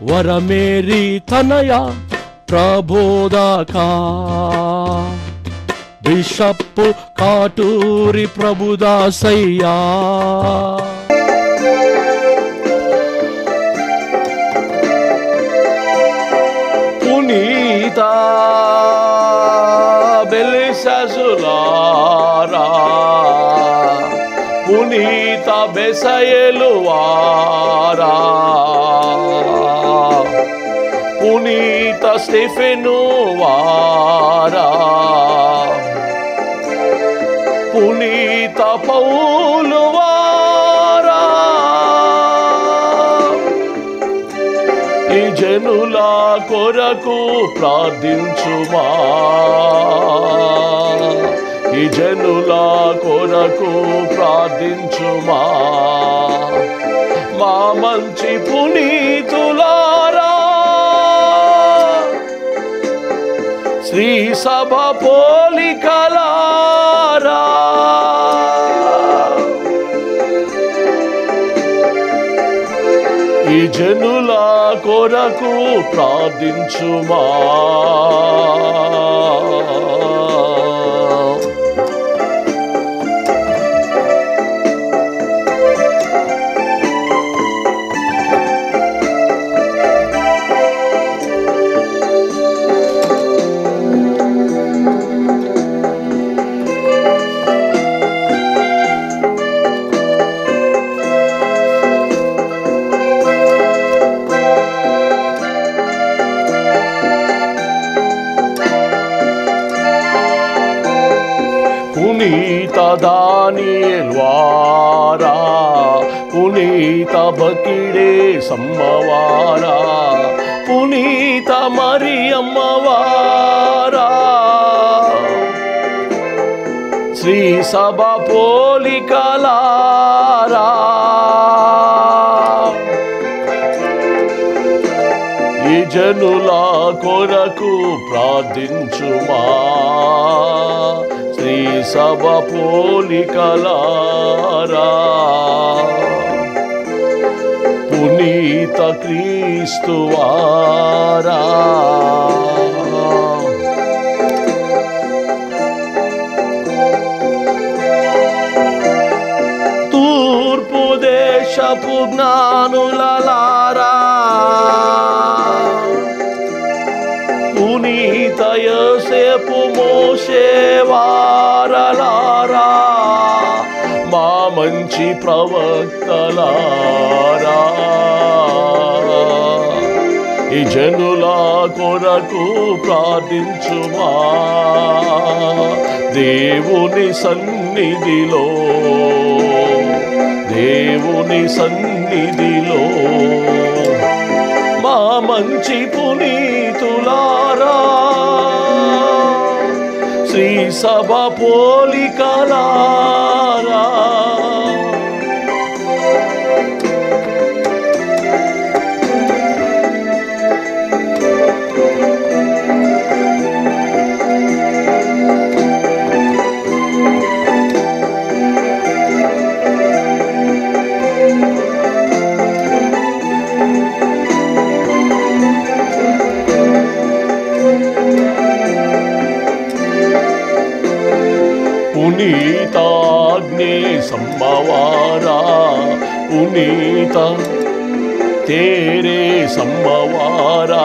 వరమేరి తనయ ప్రబోధక బిషప్పు కాటూరి ప్రభుదాసయ్యా పునీత బెలిసజులారా పునీత బెసయలువారా పునీత స్టెఫెను వారా పునీత పౌలు వారా ఈ జనుల కొరకు ప్రార్థించుమా ఈ జనుల కొరకు ప్రార్థించుమా మా మంచి పునీతులారా శ్రీ సభ పోలికలారా ఈ జనుల కొరకు ప్రార్థించుమా పునీత దానియల్వారా పునీత బకిడే సమ్మవారా పునీత మరియమ్మవారా శ్రీ సభ పోలికలారా ఈ జనుల కొరకు ప్రార్థించుమా శ్రీ సభ పోలికలారా పునీత క్రీస్తువారా తూర్పు దేశపు జ్ఞానులలారా పునీత యోసేపు మోసేవారలారా మా మంచి ప్రవక్తలారా ఈ జనుల కొరకు ప్రార్థించుమా దేవుని సన్నిధిలో దేవుని సన్నిధిలో మా మంచి పునీతులారా శ్రీ సభ పోలికలారా పునీతాగ్నే సమ్మవారా పునీత తేరే సమ్మవారా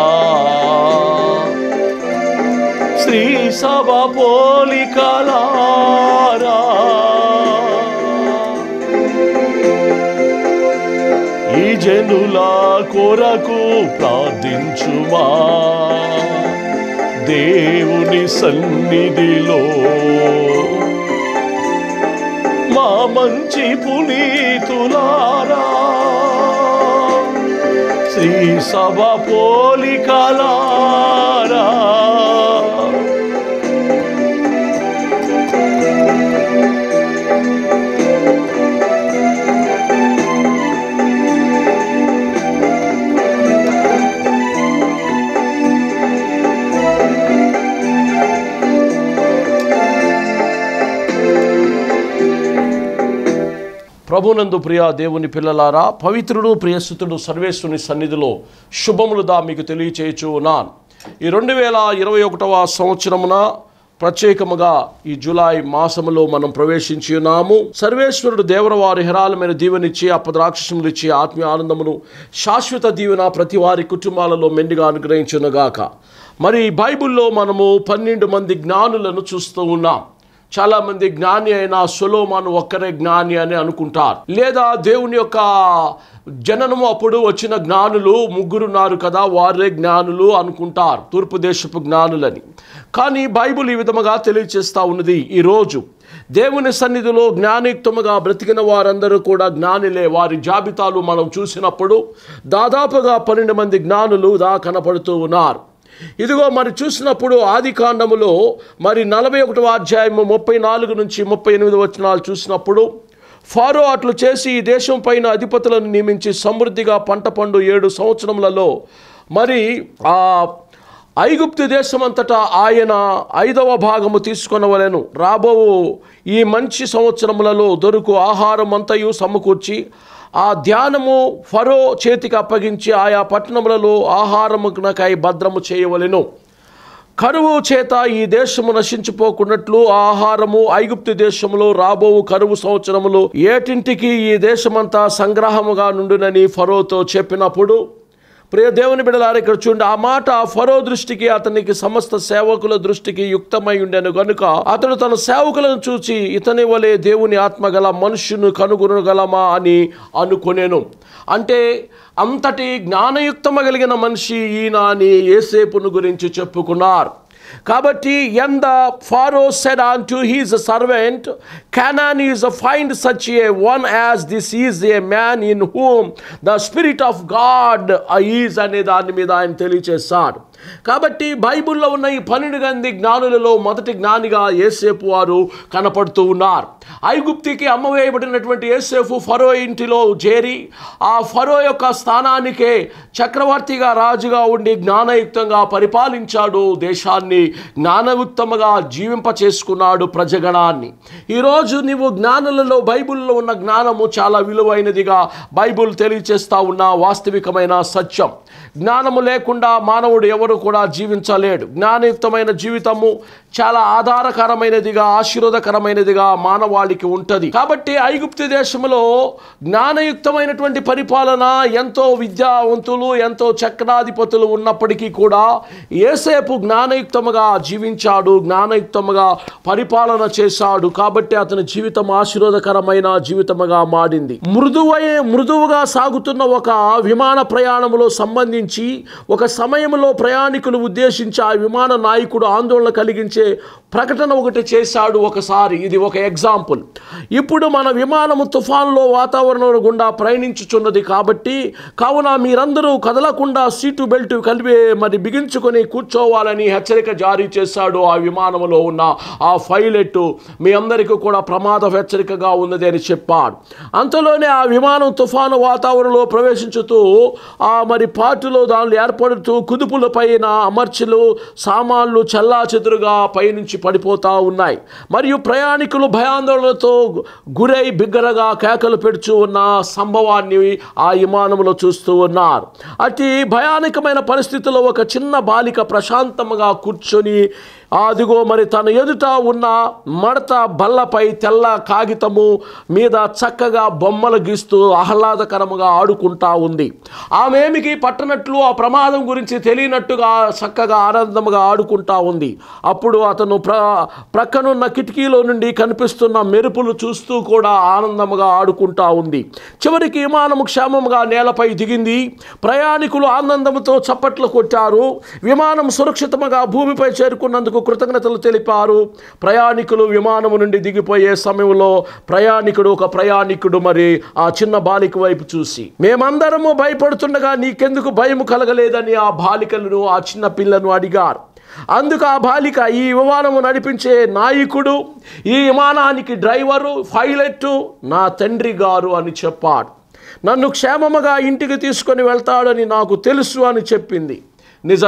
శ్రీ సభ పోలికలారా ఈ జనుల కొరకు ప్రార్థించుమా దేవుని సన్నిధిలో మా మంచి పునీతులారా శ్రీ సభ పోలికలారా ప్రభునందు ప్రియ దేవుని పిల్లలారా పవిత్రుడు ప్రియసుతుడు సర్వేశ్వరుని సన్నిధిలో శుభములు దా మీకు తెలియచేయచు ఉన్నాను ఈ రెండు వేల ఇరవై ఒకటవ సంవత్సరమున ప్రత్యేకముగా ఈ జూలై మాసములో మనం ప్రవేశించి ఉన్నాము సర్వేశ్వరుడు దేవరవారి హెరాలమైన దీవెనిచ్చి అపద్రాక్షసములు ఇచ్చి ఆత్మీయ ఆనందమును శాశ్వత దీవెన ప్రతి వారి కుటుంబాలలో మెండుగా అనుగ్రహించునుగాక మరి బైబిల్లో మనము పన్నెండు మంది జ్ఞానులను చూస్తూ ఉన్నాం చాలా మంది జ్ఞాని అయిన సొలోమాను ఒక్కరే జ్ఞాని అని అనుకుంటారు లేదా దేవుని యొక్క జననము అప్పుడు వచ్చిన జ్ఞానులు ముగ్గురున్నారు కదా వారే జ్ఞానులు అనుకుంటారు తూర్పు దేశపు జ్ఞానులని కానీ బైబిల్ ఈ విధముగా తెలియచేస్తా ఉన్నది ఈరోజు దేవుని సన్నిధిలో జ్ఞానియుక్తముగా బ్రతికిన వారందరూ కూడా జ్ఞానిలే వారి జాబితాలు మనం చూసినప్పుడు దాదాపుగా పన్నెండు మంది జ్ఞానులు దా కనపడుతూ ఉన్నారు ఇదిగో మరి చూసినప్పుడు ఆది కాండములో మరి నలభై ఒకటవ అధ్యాయము ముప్పై నాలుగు నుంచి ముప్పై ఎనిమిది వచనాలు చూసినప్పుడు ఫారో అట్లు చేసి ఈ దేశం పైన అధిపతులను నియమించి సమృద్ధిగా పంట పండు ఏడు సంవత్సరములలో మరి ఆ ఐగుప్తు దేశమంతటా ఆయన ఐదవ భాగము తీసుకొనవలెను రాబో ఈ మంచి సంవత్సరములలో దొరుకు ఆహారం అంతయు సమకూర్చి ఆ ధ్యానము ఫరో చేతికి అప్పగించి ఆయా పట్టణములలో ఆహారమునకై భద్రము చేయవలెను కరువు చేత ఈ దేశము నశించిపోకున్నట్లు ఆ ఆహారము ఐగుప్తు దేశములో రాబోవు కరువు సంవత్సరములు ఏటింటికి ఈ దేశమంతా సంగ్రహముగా నుండునని ఫరోతో చెప్పినప్పుడు ప్రియ దేవుని బిడలారు ఇక్కడ చూడండి ఆ మాట ఫరో దృష్టికి అతనికి సమస్త సేవకుల దృష్టికి యుక్తమై ఉండెను గనుక అతడు తన సేవకులను చూచి ఇతని వలె దేవుని ఆత్మ గల మనుష్యును కనుగొనగలమా అని అనుకొనేను అంటే అంతటి జ్ఞానయుక్తమ కలిగిన మనిషి ఈయన అని ఏసేపును గురించి చెప్పుకున్నారు కాబట్టి and the Pharaoh said unto his servant can we is find such a one as this is a man in whom the spirit of God is అనే దాని మీద ఆయన తెలియచేశాడు కాబట్టి బైబిల్లో ఉన్న ఈ పన్నెండు మంది జ్ఞానులలో మొదటి జ్ఞానిగా ఏసేపు వారు కనపడుతూ ఉన్నారు ఐగుప్తికి అమ్మవేయబడినటువంటి ఏసేపు ఫరో ఇంటిలో చేరి ఆ ఫరో యొక్క స్థానానికే చక్రవర్తిగా రాజుగా ఉండి జ్ఞానయుక్తంగా పరిపాలించాడు దేశాన్ని జ్ఞానయుక్తముగా జీవింప చేసుకున్నాడు ప్రజగణాన్ని ఈరోజు నీవు జ్ఞానులలో బైబిల్లో ఉన్న జ్ఞానము చాలా విలువైనదిగా బైబిల్ తెలియచేస్తా ఉన్న వాస్తవికమైన సత్యం జ్ఞానము లేకుండా మానవుడు ఎవరు కూడా జీవించలేడు జ్ఞానయుక్తమైన జీవితము చాలా ఆధారకరమైనదిగా ఆశీర్వదకరమైనదిగా మానవాళికి ఉంటుంది కాబట్టి ఐగుప్తు దేశంలో జ్ఞానయుక్తమైనటువంటి పరిపాలన ఎంతో విద్యావంతులు ఎంతో చక్రాధిపతులు ఉన్నప్పటికీ కూడా ఏసేపు జ్ఞానయుక్తముగా జీవించాడు జ్ఞానయుక్తముగా పరిపాలన చేశాడు కాబట్టి అతని జీవితం ఆశీర్వాదకరమైన జీవితముగా మారింది మృదువై మృదువుగా సాగుతున్న ఒక విమాన ప్రయాణములో సంబంధించి ఒక సమయంలో ప్రయాణికులు ఉద్దేశించి ఆ విమాన నాయకుడు ఆందోళన కలిగించే ప్రకటన ఒకటి చేశాడు ఒకసారి ఇది ఒక ఎగ్జాంపుల్ ఇప్పుడు మన విమానము తుఫాన్లో వాతావరణం గుండా ప్రయాణించుచున్నది కాబట్టి కావున మీరందరూ కదలకుండా సీటు బెల్ట్ కలిపి మరి బిగించుకొని కూర్చోవాలని హెచ్చరిక జారీ చేశాడు ఆ విమానంలో ఉన్న ఆ పైలట్ మీ అందరికీ కూడా ప్రమాద హెచ్చరికగా ఉన్నది అని చెప్పాడు అంతలోనే ఆ విమానం తుఫాను వాతావరణంలో ప్రవేశించుతూ ఆ మరి పాటులో దానిలో ఏర్పడుతూ కుదుపుల పైన అమర్చలు సామాన్లు చల్లా చెదురుగా పైనుంచి పడిపోతా ఉన్నాయి మరియు ప్రయాణికులు భయాందోళనతో గురై బిగ్గరగా కేకలు పెడుచు ఉన్న సంభవాన్ని ఆ విమానంలో చూస్తూ ఉన్నారు అతి భయానకమైన పరిస్థితుల్లో ఒక చిన్న బాలిక ప్రశాంతంగా కూర్చొని అదిగో మరి తన ఎదుట ఉన్న మడత బల్లపై తెల్ల కాగితము మీద చక్కగా బొమ్మలు గీస్తూ ఆహ్లాదకరముగా ఆడుకుంటా ఉంది ఆమెమికి పట్టనట్లు ఆ ప్రమాదం గురించి తెలియనట్టుగా చక్కగా ఆనందముగా ఆడుకుంటా ఉంది అప్పుడు అతను ప్ర ప్రక్కనున్న కిటికీలో నుండి కనిపిస్తున్న మెరుపులు చూస్తూ కూడా ఆనందముగా ఆడుకుంటా ఉంది చివరికి విమానము క్షేమముగా నేలపై దిగింది ప్రయాణికులు ఆనందంతో చప్పట్లు కొట్టారు విమానం సురక్షితముగా భూమిపై చేరుకున్నందుకు కృతజ్ఞతలు తెలిపారు ప్రయాణికులు విమానము నుండి దిగిపోయే సమయంలో ప్రయాణికుడు ఒక ప్రయాణికుడు మరి ఆ చిన్న బాలిక వైపు చూసి మేమందరము భయపడుతుండగా నీకెందుకు భయం కలగలేదని ఆ బాలికలను ఆ చిన్న పిల్లను అడిగారు అందుకు ఆ బాలిక ఈ విమానము నడిపించే నాయకుడు ఈ విమానానికి డ్రైవరు పైలట్ నా తండ్రి గారు అని చెప్పాడు నన్ను క్షేమముగా ఇంటికి తీసుకొని వెళ్తాడని నాకు తెలుసు అని చెప్పింది నిజమే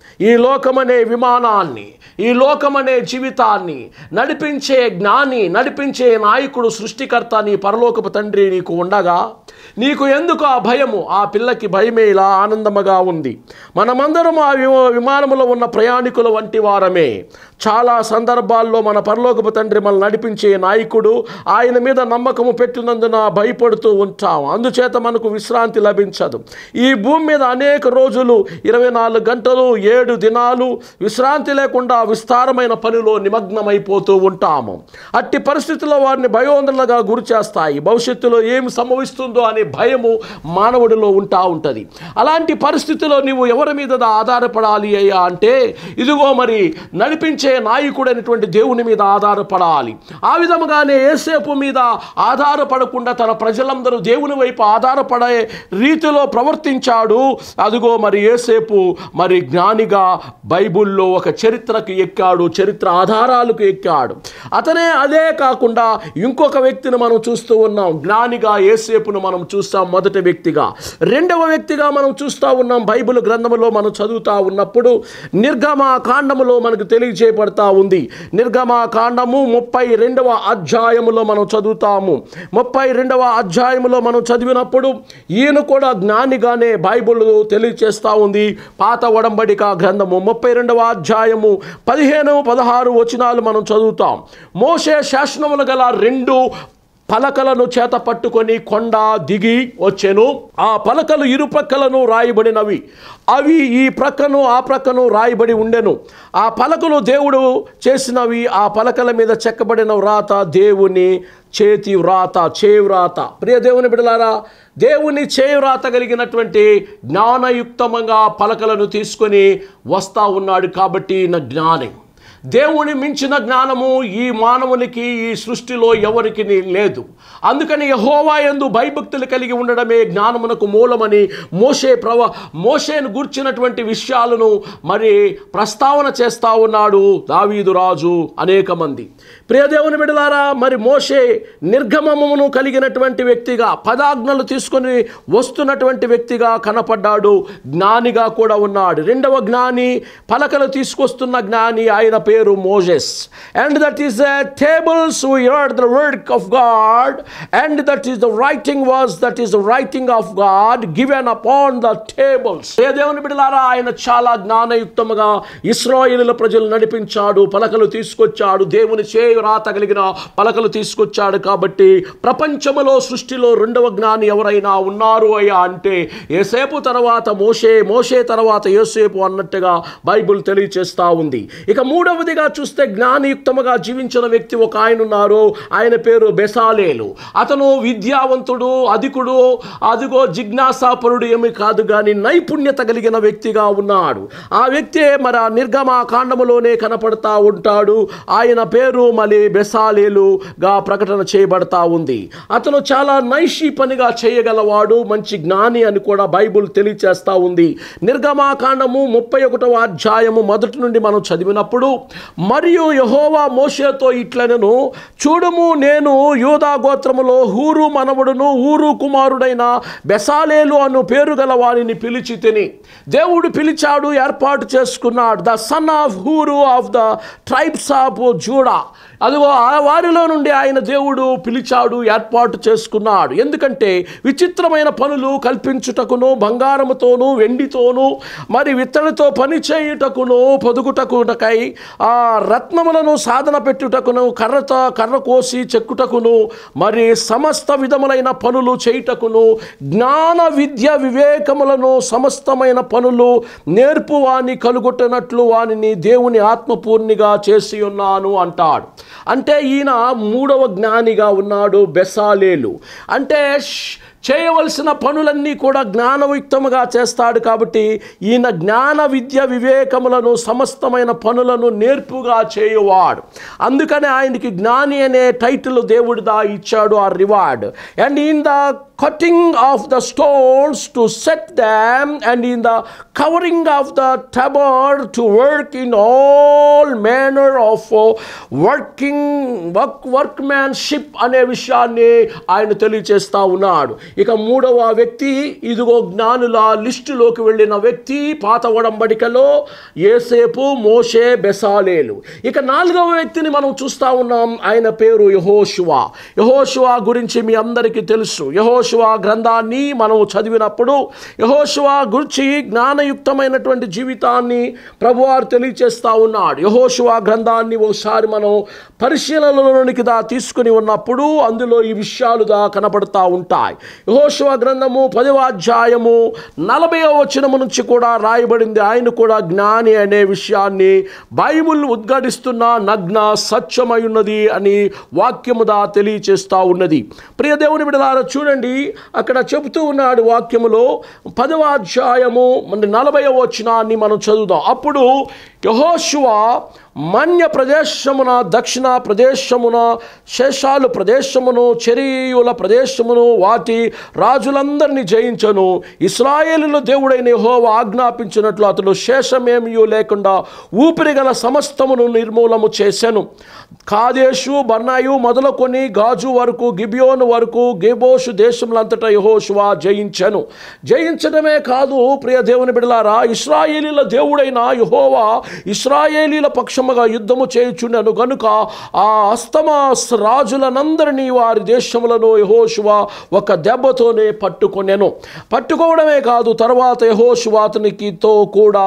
ఈ లోకమనే విమానాన్ని ఈ లోకమనే జీవితాన్ని నడిపించే జ్ఞాని నడిపించే నాయకుడు సృష్టికర్త నీ పరలోకపు తండ్రి నీకు ఉండగా నీకు ఎందుకు ఆ భయము ఆ పిల్లకి భయమే ఇలా ఆనందముగా ఉంది మనమందరం ఆ విమ- విమానములో ఉన్న ప్రయాణికుల వంటి వారమే చాలా సందర్భాల్లో మన పరలోకపు తండ్రి మనల్ని నడిపించే నాయకుడు ఆయన మీద నమ్మకము పెట్టినందున భయపడుతూ ఉంటాం అందుచేత మనకు విశ్రాంతి లభించదు ఈ భూమి మీద అనేక రోజులు ఇరవై నాలుగు గంటలు ఏడు దినాలు విశ్రాంతి లేకుండా విస్తారమైన పనిలో నిమగ్నమైపోతూ ఉంటాము అట్టి పరిస్థితుల్లో వారిని భయోందనలుగా గురి చేస్తాయి భవిష్యత్తులో ఏమి సంభవిస్తుందో అనే భయము మానవుడిలో ఉంటా ఉంటుంది అలాంటి పరిస్థితిలో నీవు ఎవరి మీద ఆధారపడాలి అయ్యా అంటే ఇదిగో మరి నడిపించే నాయకుడైనటువంటి దేవుని మీద ఆధారపడాలి ఆ విధముగానే ఏసేపు మీద ఆధారపడకుండా తన ప్రజలందరూ దేవుని వైపు ఆధారపడే రీతిలో ప్రవర్తించాడు అదిగో మరి ఏసేపు మరి జ్ఞానిగా బైబిల్లో ఒక చరిత్రకు ఎక్కాడు చరిత్ర ఆధారాలకు ఎక్కాడు అతనే అదే కాకుండా ఇంకొక వ్యక్తిని మనం చూస్తూ ఉన్నాం జ్ఞానిగా ఏసేపును మనం చూస్తాం మొదటి వ్యక్తిగా రెండవ వ్యక్తిగా మనం చూస్తూ ఉన్నాం బైబిల్ గ్రంథములో మనం చదువుతా ఉన్నప్పుడు నిర్గమ కాండములో మనకు తెలియజేయబడతా ఉంది నిర్గమ కాండము ముప్పై రెండవ అధ్యాయములో మనం చదువుతాము ముప్పై రెండవ అధ్యాయములో మనం చదివినప్పుడు ఈయన కూడా జ్ఞానిగానే బైబిల్ తెలియచేస్తూ ఉంది పాత ఒడంబడిక గ్రంథము ముప్పై రెండవ అధ్యాయము పదిహేను పదహారు వచనాలు మనం చదువుతాం మోసే శాసనములు గల రెండు పలకలను చేత పట్టుకొని కొండ దిగి వచ్చెను ఆ పలకలు ఇరు ప్రక్కలను రాయబడినవి అవి ఈ ప్రక్కను ఆ ప్రక్కను రాయబడి ఉండెను ఆ పలకలు దేవుడు చేసినవి ఆ పలకల మీద చెక్కబడిన వ్రాత దేవుని చేతి వ్రాత చేవ్రాత ప్రియ దేవుని బిడలారా దేవుని చేవ్రాత కలిగినటువంటి జ్ఞానయుక్తమంగా పలకలను తీసుకొని వస్తా ఉన్నాడు కాబట్టి నా జ్ఞాని దేవుని మించిన జ్ఞానము ఈ మానవునికి ఈ సృష్టిలో ఎవరికి లేదు అందుకని యహోవా ఎందు భయభక్తులు కలిగి ఉండడమే జ్ఞానమునకు మూలమని మోషే ప్రవ మోషేను గూర్చినటువంటి విషయాలను మరి ప్రస్తావన చేస్తా ఉన్నాడు దావీదు రాజు అనేక మంది ప్రియదేవుని బిడలారా మరి మోషే నిర్గమమును కలిగినటువంటి వ్యక్తిగా పదాజ్ఞలు తీసుకొని వస్తున్నటువంటి వ్యక్తిగా కనపడ్డాడు జ్ఞానిగా కూడా ఉన్నాడు రెండవ జ్ఞాని పలకలు తీసుకొస్తున్న జ్ఞాని ఆయన పేరు Moses and that is the tables here the word of God and that is the writing was that is the writing of God given upon the tables ఏ దేవుని బిడలారా ఆయన చాలా జ్ఞానయుక్తముగా ఇస్రాయేలుల ప్రజలు నడిపించాడు పలకలు తీసుకొచ్చాడు దేవుని చేయి రాత కలిగిన పలకలు తీసుకొచ్చాడు కాబట్టి ప్రపంచములో సృష్టిలో రెండవ జ్ఞాని ఎవరైనా ఉన్నారు అయ్యా అంటే ఏసేపు తర్వాత మోషే మోషే తర్వాత యోసేపు అన్నట్టుగా బైబిల్ తెలియచేస్తా ఉంది ఇక మూడవదిగా చూస్తే జ్ఞానయుక్తముగా జీవించిన వ్యక్తి ఒక ఆయన ఉన్నారు ఆయన పేరు బెసాలేలు అతను విద్యావంతుడు అధికుడు అదిగో జిజ్ఞాసాపరుడు ఏమి కాదు కానీ నైపుణ్యత కలిగిన వ్యక్తిగా ఉన్నాడు ఆ వ్యక్తి మరి ఆ నిర్గమ కాండములోనే కనపడతా ఉంటాడు ఆయన పేరు మళ్ళీ బెసాలేలుగా ప్రకటన చేయబడతా ఉంది అతను చాలా నైషి పనిగా చేయగలవాడు మంచి జ్ఞాని అని కూడా బైబుల్ తెలియచేస్తా ఉంది నిర్గమాకాండము ముప్పై ఒకటవ అధ్యాయము మొదటి నుండి మనం చదివినప్పుడు మరియు యహోవా మోషేతో ఇట్లనను చూడుము నేను యూదా గోత్రములో హూరు మనవడును ఊరు కుమారుడైన బెసాలేలు అను పేరు గల వారిని పిలిచి తిని దేవుడు పిలిచాడు ఏర్పాటు చేసుకున్నాడు the son of Hur of the tribes of Judah అదిగో ఆ వారిలో నుండి ఆయన దేవుడు పిలిచాడు ఏర్పాటు చేసుకున్నాడు ఎందుకంటే విచిత్రమైన పనులు కల్పించుటకును బంగారముతోనూ వెండితోనూ మరి విత్తడితో పని చేయుటకును పొదుగుటకునకై ఆ రత్నములను సాధన పెట్టుటకును కర్రతో కర్ర కోసి చెక్కుటకును మరి సమస్త విధములైన పనులు చేయుటకును జ్ఞాన విద్య వివేకములను సమస్తమైన పనులు నేర్పు వాని కలుగొట్టనట్లు వానిని దేవుని ఆత్మపూర్ణిగా చేసి ఉన్నాను అంటాడు అంటే ఈయన మూడవ జ్ఞానిగా ఉన్నాడు బెసాలేలు అంటే ష్- చేయవలసిన పనులన్నీ కూడా జ్ఞానయుక్తముగా చేస్తాడు కాబట్టి ఈయన జ్ఞాన విద్య వివేకములను సమస్తమైన పనులను నేర్పుగా చేయువాడు అందుకనే ఆయనకి జ్ఞాని అనే టైటిల్ దేవుడిదా ఇచ్చాడు ఆ రివార్డ్ అండ్ ఈయన the cutting of the stones to set them and in the covering of the tabard to work in all manner of uh, working work workmanship అనే విషయాన్ని ఆయన తెలియచేస్తా ఉన్నాడు ఇక మూడవ వ్యక్తి ఇదిగో జ్ఞానుల లిస్టులోకి వెళ్ళిన వ్యక్తి పాత ఒడంబడికలో ఏసేపు మోషే బెసాలేలు ఇక నాలుగవ వ్యక్తిని మనం చూస్తా ఉన్నాం ఆయన పేరు యహోశువా యహోశువా గురించి మీ అందరికీ తెలుసు యహోశువా గ్రంథాన్ని మనం చదివినప్పుడు యహోశువా గురించి జ్ఞానయుక్తమైనటువంటి జీవితాన్ని ప్రభువారు తెలియచేస్తా ఉన్నాడు యహోశువా గ్రంథాన్ని ఒకసారి మనం పరిశీలనలోనికి దా తీసుకుని ఉన్నప్పుడు అందులో ఈ విషయాలు దా కనపడతా ఉంటాయి యహోశువా గ్రంథము పదవ అధ్యాయము నలభై వచనము నుంచి కూడా రాయబడింది ఆయన కూడా జ్ఞాని అనే విషయాన్ని బైబుల్ ఉద్ఘాటిస్తున్న నగ్న సత్యమై ఉన్నది అని వాక్యముదా తెలియచేస్తా ఉన్నది ప్రియ దేవుని బిడలారా చూడండి అక్కడ చెబుతూ ఉన్నాడు వాక్యములో పదవ అధ్యాయము మన నలభై వచనాన్ని మనం చదువుదాం అప్పుడు యహోశువ మన్య ప్రదేశమున దక్షిణ ప్రదేశమున శేషాలు ప్రదేశమును చెరియుల ప్రదేశమును వాటి రాజులందరినీ జయించను ఇస్రాయేలుల దేవుడైన యెహోవా ఆజ్ఞాపించినట్లు అతడు శేషమేమీ లేకుండా ఊపిరి గల సమస్తమును నిర్మూలము చేశాను కాదేశు బర్నాయు మొదలుకొని గాజు వరకు గిబియోను వరకు గెబోషు దేశములంతటా యహోషువా జయించెను జయించడమే కాదు ప్రియ దేవుని బిడలారా ఇస్రాయేలీల దేవుడైన యహోవా ఇస్రాయేలీల పక్షముగా యుద్ధము చేయుచుండెను గనుక ఆ అస్తమా రాజులనందరినీ వారి దేశములను యహోషువా ఒక దెబ్బతోనే పట్టుకొనెను పట్టుకోవడమే కాదు తర్వాత యహోషువా అతనికితో కూడా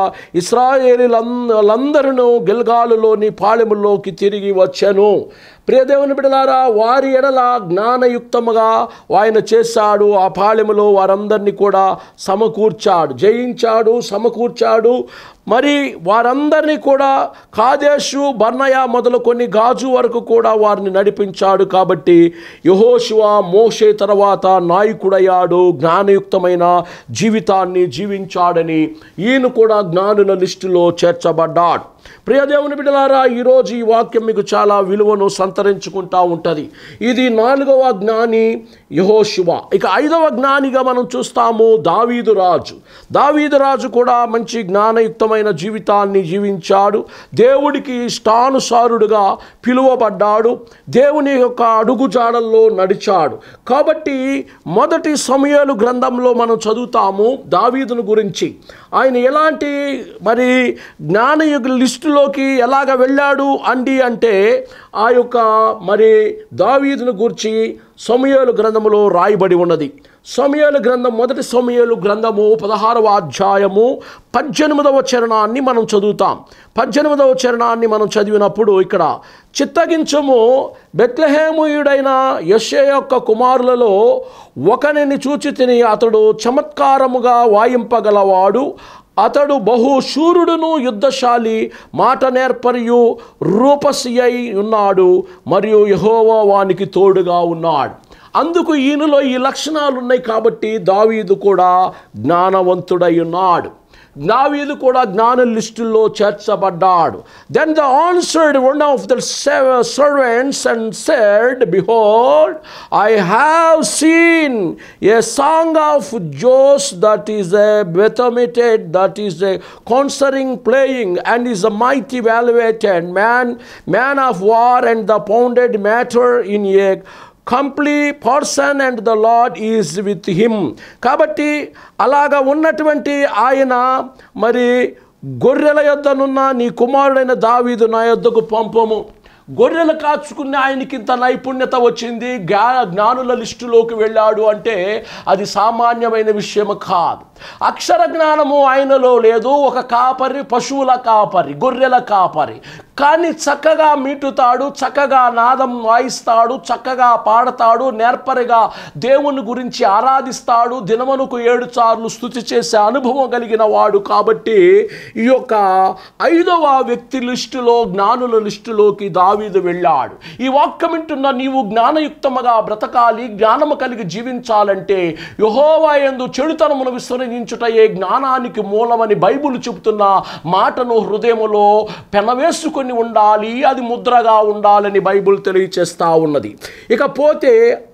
ఇస్రాయేలీలందరూ గిల్గాలులోని పాళెములోకి తిరిగి వచ్చాను ప్రియదేవుని బిడలారా వారి ఎడల జ్ఞానయుక్తముగా ఆయన చేశాడు ఆ పాళెములో వారందరినీ కూడా సమకూర్చాడు జయించాడు సమకూర్చాడు మరి వారందరినీ కూడా కాదేశు బర్నయ మొదలుకొని గాజు వరకు కూడా వారిని నడిపించాడు కాబట్టి యహోశివ మోషే తర్వాత నాయకుడయ్యాడు జ్ఞానయుక్తమైన జీవితాన్ని జీవించాడని ఈయన కూడా జ్ఞానుల లిస్టులో చేర్చబడ్డాడు ప్రియదేవుని బిడ్డలారా ఈరోజు ఈ వాక్యం మీకు చాలా విలువను సంతరించుకుంటా ఉంటుంది ఇది నాలుగవ జ్ఞాని యహోశివ ఇక ఐదవ జ్ఞానిగా మనం చూస్తాము దావీదు రాజు దావీదు రాజు కూడా మంచి జ్ఞానయుక్తమైన జీవితాన్ని జీవించాడు దేవుడికి ఇష్టానుసారుడుగా పిలువబడ్డాడు దేవుని యొక్క అడుగుజాడల్లో నడిచాడు కాబట్టి మొదటి సమయాలు గ్రంథంలో మనం చదువుతాము దావీదును గురించి ఆయన ఎలాంటి మరి జ్ఞానయుగ లిస్టులోకి ఎలాగ వెళ్ళాడు అండి అంటే ఆ యొక్క మరి దావీదును గురించి సమయాలు గ్రంథములో రాయబడి ఉన్నది సమయాలు గ్రంథం మొదటి సమయాలు గ్రంథము పదహారవ అధ్యాయము పద్దెనిమిదవ చరణాన్ని మనం చదువుతాం పద్దెనిమిదవ చరణాన్ని మనం చదివినప్పుడు ఇక్కడ చిత్తగించము బెత్లహేముయుడైన యశ్య యొక్క కుమారులలో ఒకనిని చూచి తిని అతడు చమత్కారముగా వాయింపగలవాడు అతడు బహు శూరుడును యుద్ధశాలి మాట నేర్పరియు రూపసి అయి ఉన్నాడు మరియు యహోవా వానికి తోడుగా ఉన్నాడు అందుకు ఈయనలో ఈ లక్షణాలు ఉన్నాయి కాబట్టి దావీదు కూడా జ్ఞానవంతుడై ఉన్నాడు దావీదు కూడా జ్ఞాన లిస్టుల్లో చేర్చబడ్డాడు then the answered one of the servants and said behold I have seen a son of Jesse that is a Bethlehemite that is a concerning playing and is a mighty valuated man man of war and the pounded matter in a complete person and the Lord is with him కాబట్టి అలాగా ఉన్నటువంటి ఆయన మరి గొర్రెల యొద్దనున్న నీ కుమారుడైన దావీదు నా యొద్దకు పంపము గొర్రెలు కాచుకునే ఆయనకి ఇంత నైపుణ్యత వచ్చింది జ్ఞా జ్ఞానుల లిస్టులోకి వెళ్ళాడు అంటే అది సామాన్యమైన విషయం కాదు అక్షర జ్ఞానము ఆయనలో లేదు ఒక కాపరి పశువుల కాపరి గొర్రెల కాపరి కానీ చక్కగా మీటుతాడు చక్కగా నాదం వాయిస్తాడు చక్కగా పాడతాడు నేర్పరిగా దేవుని గురించి ఆరాధిస్తాడు దినమనుకు ఏడు సార్లు స్థుతి చేసే అనుభవం కలిగిన వాడు కాబట్టి ఈ యొక్క ఐదవ వ్యక్తి లిస్టులో జ్ఞానుల లిస్టులోకి దావీదు వెళ్ళాడు ఈ వాక్యం వింటున్న నీవు జ్ఞానయుక్తముగా బ్రతకాలి జ్ఞానము కలిగి జీవించాలంటే యహోవా ఎందు చెడుతనమును విస్మరించుటయే జ్ఞానానికి మూలమని బైబుల్ చెబుతున్న మాటను హృదయములో పెనవేసుకొని ఉండాలి అది ముద్రగా ఉండాలని బైబుల్ తెలియచేస్తా ఉన్నది ఇకపోతే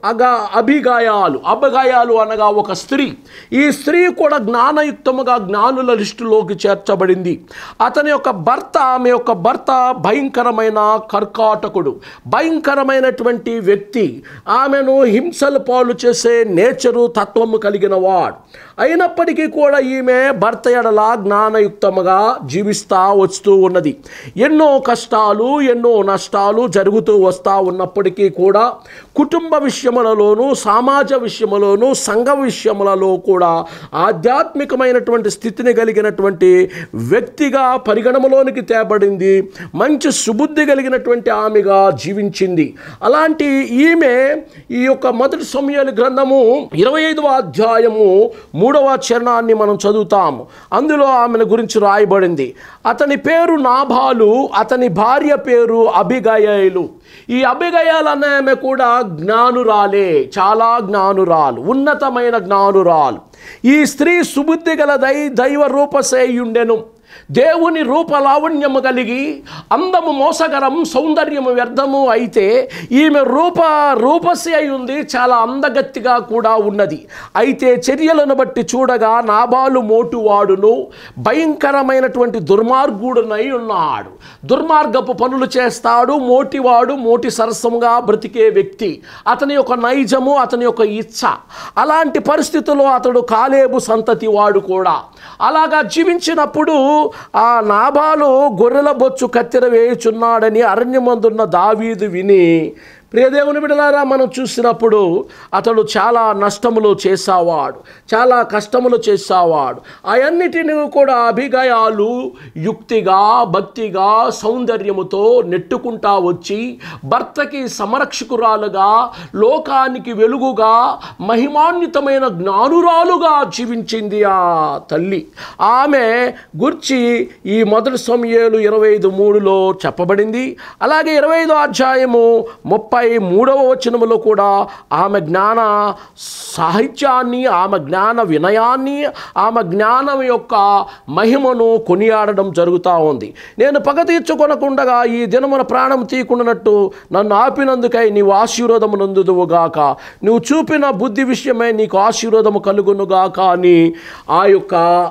అగా అభిగాయాలు అభిగాయాలు అనగా ఒక స్త్రీ ఈ స్త్రీ కూడా జ్ఞానయుక్తముగా జ్ఞానుల లిస్టులోకి చేర్చబడింది అతని యొక్క భర్త ఆమె యొక్క భర్త భయంకరమైన కర్కాటకుడు భయంకరమైనటువంటి వ్యక్తి ఆమెను హింసలు పాలు చేసే నేచరు తత్వము కలిగిన వాడు అయినప్పటికీ కూడా ఈమె భర్త ఎడల జ్ఞానయుక్తముగా జీవిస్తూ వస్తూ ఉన్నది ఎన్నో కష్టాలు ఎన్నో నష్టాలు జరుగుతూ వస్తూ ఉన్నప్పటికీ కూడా కుటుంబ విషయములలోనూ సమాజ విషయములోనూ సంఘ విషయములలో కూడా ఆధ్యాత్మికమైనటువంటి స్థితిని కలిగినటువంటి వ్యక్తిగా పరిగణములోనికి తేబడింది మంచి సుబుద్ధి కలిగినటువంటి ఆమెగా జీవించింది అలాంటి ఈమె ఈ యొక్క మొదటి సమయాల గ్రంథము ఇరవై ఐదవ అధ్యాయము మూడవ చరణాన్ని మనం చదువుతాము అందులో ఆమెను గురించి రాయబడింది అతని పేరు నాభాలు అతని భార్య పేరు అభిగయలు ఈ అభిగయాలు అనే ఆమె కూడా జ్ఞానురాలే చాలా జ్ఞానురాలు ఉన్నతమైన జ్ఞానురాలు ఈ స్త్రీ సుబుద్ధి గల దై దైవ రూపసేయుండెను దేవుని రూపలావణ్యము కలిగి అందము మోసగరం సౌందర్యము వ్యర్థము అయితే ఈమె రూప రూపసి అయి ఉంది చాలా అందగత్తిగా కూడా ఉన్నది అయితే చర్యలను బట్టి చూడగా నాబాలు మోటువాడును భయంకరమైనటువంటి దుర్మార్గుడునై ఉన్నాడు దుర్మార్గపు పనులు చేస్తాడు మోటివాడు మోటి సరసముగా బ్రతికే వ్యక్తి అతని యొక్క నైజము అతని యొక్క ఇచ్చ అలాంటి పరిస్థితుల్లో అతడు కాలేబు సంతతి వాడు కూడా అలాగా జీవించినప్పుడు ఆ నాబాలు గొర్రెల బొచ్చు కత్తెర వేయుచున్నాడని అరణ్యమందున్న దావీదు విని ప్రియదేవుని బిడలారా మనం చూసినప్పుడు అతడు చాలా నష్టములు చేసేవాడు చాలా కష్టములు చేసేవాడు అవన్నిటిని కూడా అభిగయాలు యుక్తిగా భక్తిగా సౌందర్యముతో నెట్టుకుంటా వచ్చి భర్తకి సంరక్షకురాలుగా లోకానికి వెలుగుగా మహిమాన్వితమైన జ్ఞానురాలుగా జీవించింది ఆ తల్లి ఆమె గుర్చి ఈ మొదటి సమయాలు ఇరవై ఐదు మూడులో చెప్పబడింది అలాగే ఇరవై ఐదో అధ్యాయము ముప్పై మూడవ వచనములో కూడా ఆమె జ్ఞాన సాహిత్యాన్ని ఆమె జ్ఞాన వినయాన్ని ఆమె జ్ఞానం యొక్క మహిమను కొనియాడడం జరుగుతూ ఉంది నేను పగ తీర్చుకొనకుండగా ఈ దినమున ప్రాణం తీయకుండానట్టు నన్ను ఆపినందుకై నీవు ఆశీర్వాదము నందుదువుగాక నువ్వు చూపిన బుద్ధి విషయమే నీకు ఆశీర్వాదము కలుగునుగాక అని ఆ యొక్క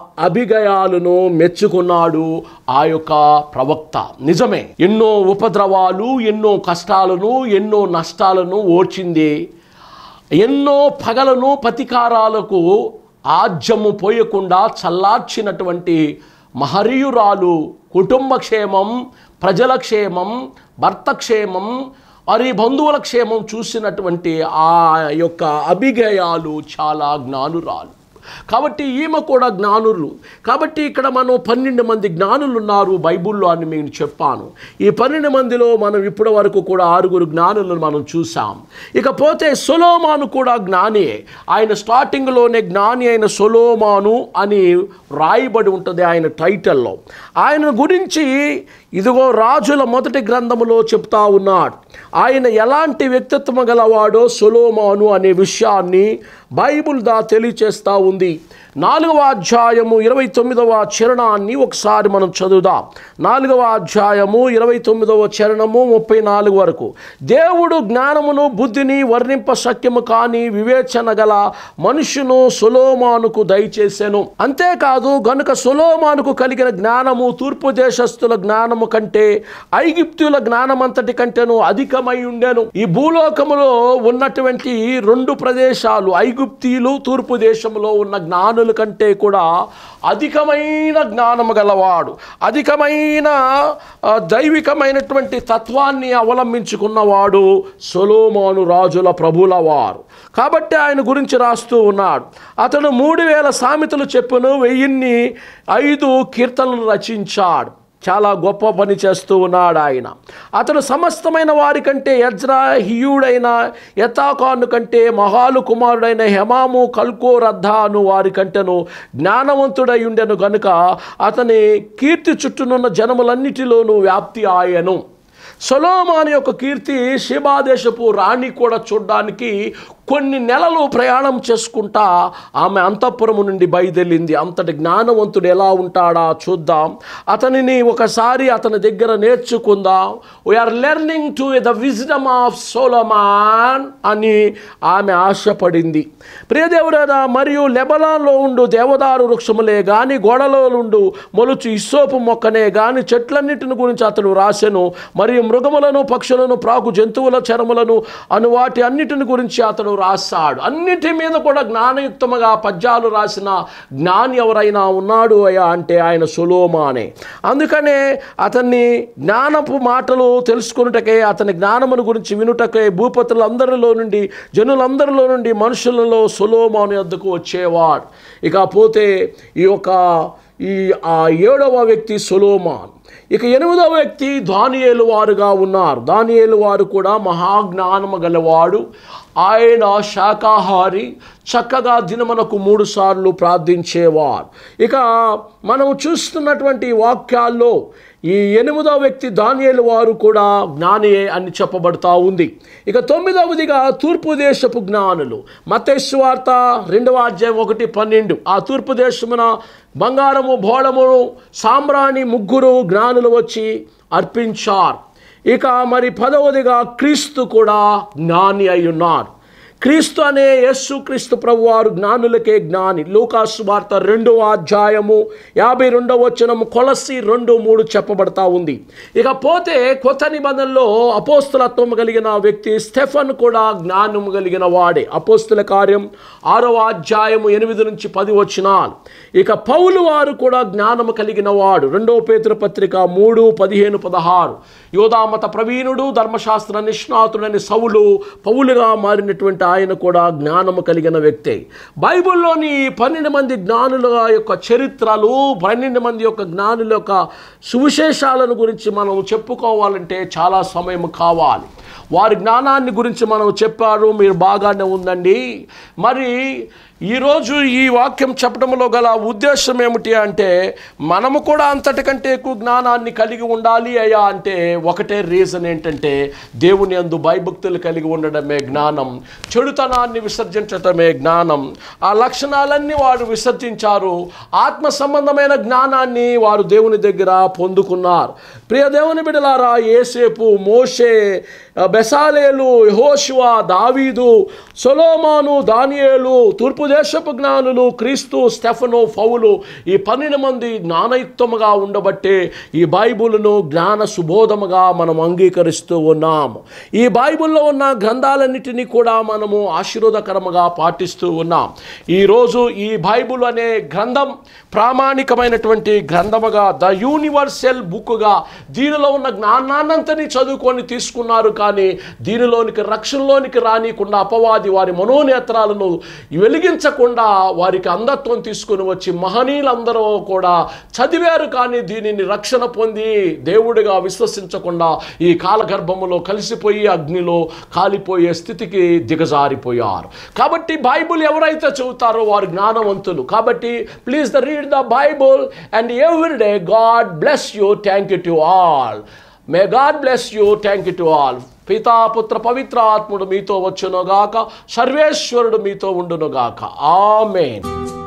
అభిగయాలను మెచ్చుకున్నాడు ఆ యొక్క ప్రవక్త నిజమే ఎన్నో ఉపద్రవాలు ఎన్నో కష్టాలను ఎన్నో నష్టాలను ఓర్చింది ఎన్నో పగలను పతికారాలకు ఆజ్యము పోయకుండా చల్లార్చినటువంటి మహనీయురాలు కుటుంబ క్షేమం ప్రజల క్షేమం భర్త క్షేమం మరి బంధువుల క్షేమం చూసినటువంటి ఆ యొక్క అభిగయాలు చాలా జ్ఞానురాలు కాబట్టి ఈమె కూడా జ్ఞానులు కాబట్టి ఇక్కడ మనం పన్నెండు మంది జ్ఞానులు ఉన్నారు బైబుల్లో అని నేను చెప్పాను ఈ పన్నెండు మందిలో మనం ఇప్పటి వరకు కూడా ఆరుగురు జ్ఞానులను మనం చూసాం ఇకపోతే సొలోమాను కూడా జ్ఞానియే ఆయన స్టార్టింగ్లోనే జ్ఞాని అయిన సొలోమాను అని రాయబడి ఉంటుంది ఆయన టైటిల్లో ఆయన గురించి ఇదిగో రాజుల మొదటి గ్రంథములో చెప్తా ఉన్నాడు ఆయన ఎలాంటి వ్యక్తిత్వం గలవాడో సొలోమాను అనే విషయాన్ని బైబుల్ దా తెలియచేస్తూ ఉంది నాలుగవ అధ్యాయము ఇరవై తొమ్మిదవ చరణాన్ని ఒకసారి మనం చదువుదాం నాలుగవ అధ్యాయము ఇరవై తొమ్మిదవ చరణము ముప్పై నాలుగు వరకు దేవుడు జ్ఞానమును బుద్ధిని వర్ణింప శక్యము కాని వివేచన గల మనుషును సొలోమానుకు దయచేసెను అంతేకాదు గనుక సొలోమానుకు కలిగిన జ్ఞానము తూర్పు దేశస్థుల జ్ఞానము కంటే ఐగిప్తుల జ్ఞానమంతటి కంటేను అధికమై ఉండెను ఈ భూలోకములో ఉన్నటువంటి రెండు ప్రదేశాలు ఐగుప్తీయులు తూర్పు దేశంలో ఉన్న జ్ఞానుల కంటే కూడా అధికమైన జ్ఞానము గలవాడు అధికమైన ఆ, దైవికమైనటువంటి తత్వాన్ని అవలంబించుకున్నవాడు సొలోమాను రాజుల ప్రభుల వారు కాబట్టి ఆయన గురించి రాస్తూ ఉన్నాడు అతను మూడు వేల సామెతలు చెప్పును వెయ్యిన్ని ఐదు కీర్తనలు రచించాడు చాలా గొప్ప పని చేస్తూ ఉన్నాడు ఆయన అతను సమస్తమైన వారి కంటే యజ్రా హియుడైన యతాకాను కంటే మహాలు కుమారుడైన హెమాము కల్కో రద్ధ అను వారి కంటేను జ్ఞానవంతుడై ఉండెను గనుక అతని కీర్తి చుట్టూనున్న జనములన్నిటిలోనూ వ్యాప్తి ఆయను సొలోమాన్ యొక్క కీర్తి శిబాదేశపు రాణి కూడా చూడడానికి కొన్ని నెలలు ప్రయాణం చేసుకుంటా ఆమె అంతఃపురము నుండి బయలుదేరింది అంతటి జ్ఞానవంతుడు ఎలా ఉంటాడా చూద్దాం అతనిని ఒకసారి అతని దగ్గర నేర్చుకుందాం we are learning to the wisdom of Solomon అని ఆమె ఆశపడింది ప్రియదేవుడా మరియు లెబనాన్లో ఉండు దేవదారు వృక్షములే గాని గోడలో ఉండు మొలుచు ఇస్సోపు మొక్కనే గాని చెట్లన్నిటిని గురించి అతడు రాసెను మరియు మృగములను పక్షులను ప్రాకు జంతువుల చర్మలను అను వాటి అన్నిటిని గురించి అతడు రాశాడు అన్నిటి మీద కూడా జ్ఞానయుక్తముగా పద్యాలు రాసిన జ్ఞాని ఎవరైనా ఉన్నాడు అయ్యా అంటే ఆయన సులోమానే అందుకనే అతన్ని జ్ఞానపు మాటలు తెలుసుకున్నటకే అతని జ్ఞానమును గురించి వినుటకే భూపతులందరిలో నుండి జనులందరిలో నుండి మనుషులలో సులోమాను వద్దకు వచ్చేవాడు ఇక పోతే ఈ యొక్క ఈ ఆ ఏడవ వ్యక్తి సులోమాన్ ఇక ఎనిమిదవ వ్యక్తి దానియేలు వారుగా ఉన్నారు దానియేలు వారు కూడా మహాజ్ఞానము గలవాడు ఆయన శాకాహారి చక్కగా దినమనకు మూడు సార్లు ప్రార్థించేవారు ఇక మనం చూస్తున్నటువంటి వాక్యాల్లో ఈ ఎనిమిదవ వ్యక్తి దానియేలు వారు కూడా జ్ఞానియే అని చెప్పబడతా ఉంది ఇక తొమ్మిదవదిగా తూర్పు దేశపు జ్ఞానులు మతేశ్వార్త రెండవ అధ్యాయం ఒకటి పన్నెండు ఆ తూర్పు దేశమున బంగారము భోళమును సాంబ్రాణి ముగ్గురు జ్ఞానులు వచ్చి అర్పించారు ఇక మరి పదవదిగా క్రీస్తు కూడా జ్ఞాని అయి ఉన్నారు క్రీస్తు అనే యేసు క్రీస్తు ప్రభువారు జ్ఞానులకే జ్ఞాని లూకాసు వార్త రెండవ అధ్యాయము యాభై రెండవ వచనము కొలసి రెండు మూడు చెప్పబడతా ఉంది ఇక పోతే కొత్త నిబంధనలో అపోస్తులత్వం కలిగిన వ్యక్తి స్టెఫన్ కూడా జ్ఞానం కలిగిన వాడే అపోస్తుల కార్యం ఆరవ అధ్యాయము ఎనిమిది నుంచి పది వచనాలు ఇక పౌలు వారు కూడా జ్ఞానము కలిగిన వాడు రెండవ పేతురు పత్రిక మూడు పదిహేను పదహారు యోధామత ప్రవీణుడు ధర్మశాస్త్ర నిష్ణాతుడని సౌలు పౌలుగా మారినటువంటి ఆయన కూడా జ్ఞానము కలిగిన వ్యక్తే బైబిల్లోని పన్నెండు మంది జ్ఞానుల యొక్క చరిత్రలు పన్నెండు మంది యొక్క జ్ఞానుల యొక్క సువిశేషాలను గురించి మనం చెప్పుకోవాలంటే చాలా సమయం కావాలి వారి జ్ఞానాన్ని గురించి మనం చెప్పారు మీరు బాగానే ఉందండి మరి ఈరోజు ఈ వాక్యం చెప్పడంలో గల ఉద్దేశం ఏమిటి అంటే మనము కూడా అంతటికంటే ఎక్కువ జ్ఞానాన్ని కలిగి ఉండాలి అయ్యా అంటే ఒకటే రీజన్ ఏంటంటే దేవుని అందు భయభక్తులు కలిగి ఉండడమే జ్ఞానం చెడుతనాన్ని విసర్జించటమే జ్ఞానం ఆ లక్షణాలన్నీ వారు విసర్జించారు ఆత్మ సంబంధమైన జ్ఞానాన్ని వారు దేవుని దగ్గర పొందుకున్నారు ప్రియ దేవుని బిడలారా ఏసేపు మోషే బెసాలేలు యెహోషువ దావీదు సొలోమాను దానియేలు తూర్పు దేశపు జ్ఞానులు క్రీస్తు స్టెఫను ఫౌలు ఈ పన్నెండు మంది జ్ఞానయుక్తముగా ఉండబట్టే ఈ బైబిల్ను జ్ఞాన సుబోధముగా మనం అంగీకరిస్తూ ఉన్నాము ఈ బైబిల్లో ఉన్న గ్రంథాలన్నిటినీ కూడా మనము ఆశీర్వాదకరముగా పాటిస్తూ ఉన్నాం ఈరోజు ఈ బైబిల్ అనే గ్రంథం ప్రామాణికమైనటువంటి గ్రంథముగా ద యూనివర్సల్ బుక్గా దీనిలో ఉన్న జ్ఞానాన్నంతని చదువుకొని తీసుకున్నారు కానీ దీనిలోనికి రక్షణలోనికి రానికుండా అపవాది వారి మనోనేత్రాలను వెలిగించకుండా వారికి అంధత్వం తీసుకుని వచ్చి మహనీయులందరూ కూడా చదివారు కానీ దీనిని రక్షణ పొంది దేవుడిగా విశ్వసించకుండా ఈ కాలగర్భములో కలిసిపోయి అగ్నిలో కాలిపోయే స్థితికి దిగజారిపోయారు కాబట్టి బైబుల్ ఎవరైతే చదువుతారో వారు జ్ఞానవంతులు కాబట్టి please the read the Bible and every day God bless you thank you to all may God bless you thank you to all పితా పుత్ర పవిత్ర ఆత్ముడు మీతో వచ్చునుగాక సర్వేశ్వరుడు మీతో ఉండునుగాక ఆమెన్